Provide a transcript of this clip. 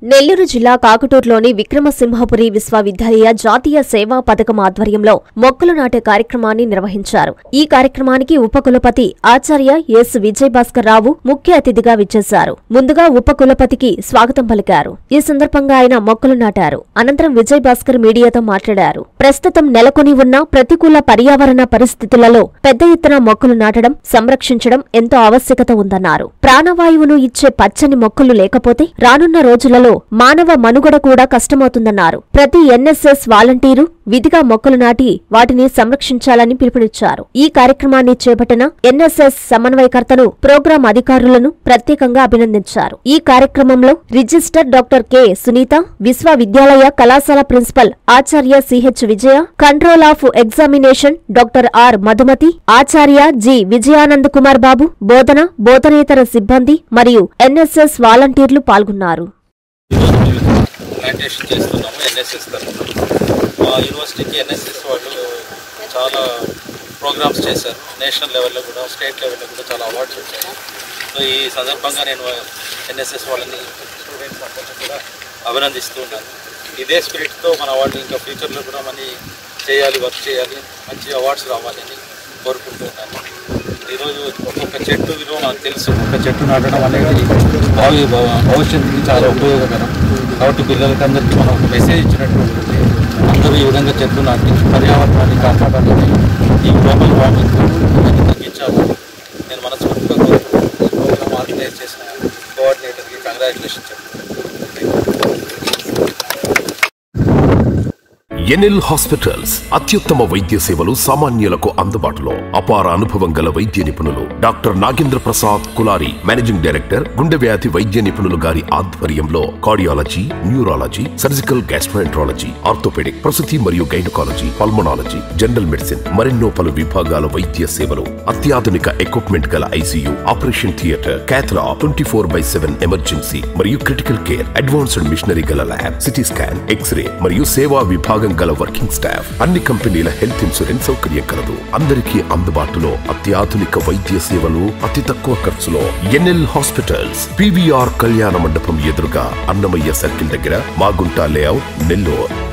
నెల్లూరు జిల్లా కాకుటూరులోని విక్రమసింహపురి విశ్వవిద్యాలయ జాతీయ సేవా పథకం ఆధ్వర్యంలో మొక్కలు నాటే కార్యక్రమాన్ని నిర్వహించారు ఈ కార్యక్రమానికి ఉపకులపతి ఆచార్య ఎస్ విజయభాస్కర్ రావు ముఖ్య అతిథిగా విచ్చేశారు ముందుగా ఉపకులపతికి స్వాగతం పలికారు ఈ సందర్భంగా ఆయన మొక్కలు నాటారు అనంతరం విజయభాస్కర్ మీడియాతో మాట్లాడారు ప్రస్తుతం నెలకొని ఉన్న ప్రతికూల పర్యావరణ పరిస్థితులలో పెద్ద ఎత్తున మొక్కలు నాటడం సంరక్షించడం ఎంతో ఆవశ్యకత ఉందన్నారు ప్రాణవాయువును ఇచ్చే పచ్చని మొక్కలు లేకపోతే రానున్న రోజులలో మానవ మనుగడ కూడా కష్టమవుతుందన్నారు ప్రతి ఎన్ఎస్ఎస్ వాలంటీరు విధిగా మొక్కలు నాటి వాటిని సంరక్షించాలని పిలుపునిచ్చారు ఈ కార్యక్రమాన్ని చేపట్టిన ఎన్ఎస్ఎస్ సమన్వయకర్తను ప్రోగ్రాం అధికారులను ప్రత్యేకంగా అభినందించారు ఈ కార్యక్రమంలో రిజిస్టర్ డాక్టర్ కె సునీత విశ్వవిద్యాలయ కళాశాల ప్రిన్సిపల్ ఆచార్య CH Vijaya control of examination doctor R Madhumathi ఆచార్య జి విజయానంద్ కుమార్ బాబు బోధన బోధనేతర సిబ్బంది మరియు ఎన్ఎస్ఎస్ వాలంటీర్లు పాల్గొన్నారు ఈరోజు మేము ప్లాంటేషన్ చేస్తున్నాము ఎన్ఎస్ఎస్ తరఫున మా యూనివర్సిటీకి ఎన్ఎస్ఎస్ వాళ్ళు చాలా ప్రోగ్రామ్స్ చేశారు నేషనల్ లెవెల్లో కూడా స్టేట్ లెవెల్లో కూడా చాలా అవార్డ్స్ వచ్చాయి సో ఈ సందర్భంగా నేను ఎన్ఎస్ఎస్ వాళ్ళని స్టూడెంట్స్ అందరినీ కూడా అభినందిస్తూ ఉన్నాను ఇదే స్పిరిట్తో మన వాళ్ళు ఇంకా ఫ్యూచర్లో కూడా మనీ చేయాలి వర్క్ చేయాలి మంచి అవార్డ్స్ రావాలని కోరుకుంటూ ఉన్నాను ఈరోజు ఒక్కొక్క చెట్టు విలువ నాకు తెలుసు ఒక చెట్టు నాటడం అనేది భావి భవ- భవిష్యత్తుకి చాలా ఉపయోగకరం కాబట్టి పిల్లలకి అందరికీ మనం ఒక మెసేజ్ ఇచ్చినట్టు ఉంటుంది అందరూ ఈ విధంగా చెట్లు నాటి పర్యావరణాన్ని కాపాడాలని ఈ గ్లోబల్ వార్మింగ్ తగ్గించాలి నేను మనస్ఫూర్తిగా కోరుకుంటున్నాను ఈ ప్రోగ్రామ్ ఆర్గనైజ్ చేసిన కోఆర్డినేటర్కి కంగ్రాచులేషన్ చెప్తున్నాను ఎన్ఎల్ హాస్పిటల్స్ అత్యుత్తమ వైద్య సేవలు సామాన్యులకు అందుబాటులో అపార అనుభవం గల వైద్య నిపుణులు doctor Nagendra Prasad Kulari managing director గుండె వ్యాధి వైద్య నిపుణులు గారి ఆధ్వర్యంలో cardiology neurology surgical gastroenterology orthopaedic ప్రసూతి మరియు గైనకాలజీ పల్మనాలజీ జనరల్ మెడిసిన్ మరెన్నో పలు విభాగాల వైద్య సేవలు అత్యాధునిక ఎక్విప్మెంట్ గల ICU operation theatre cath lab twenty four by seven emergency మరియు క్రిటికల్ కేర్ అడ్వాన్స్డ్ మిషనరీ గల ల్యాబ్ సిటీ స్కాన్ ఎక్స్రే మరియు సేవా విభాగం గల వర్కింగ్ స్టాఫ్ అన్ని కంపెనీల హెల్త్ ఇన్సూరెన్స్ సౌకర్యం కలదు అందరికీ అందుబాటులో అత్యాధునిక వైద్య సేవలు అతి తక్కువ ఖర్చులో ఎన్ఎల్ హాస్పిటల్స్ పివిఆర్ కళ్యాణ మండపం ఎదురుగా అన్నమయ్య సర్కిల్ దగ్గర మాగుంట లేఅవుట్ నెల్లూరు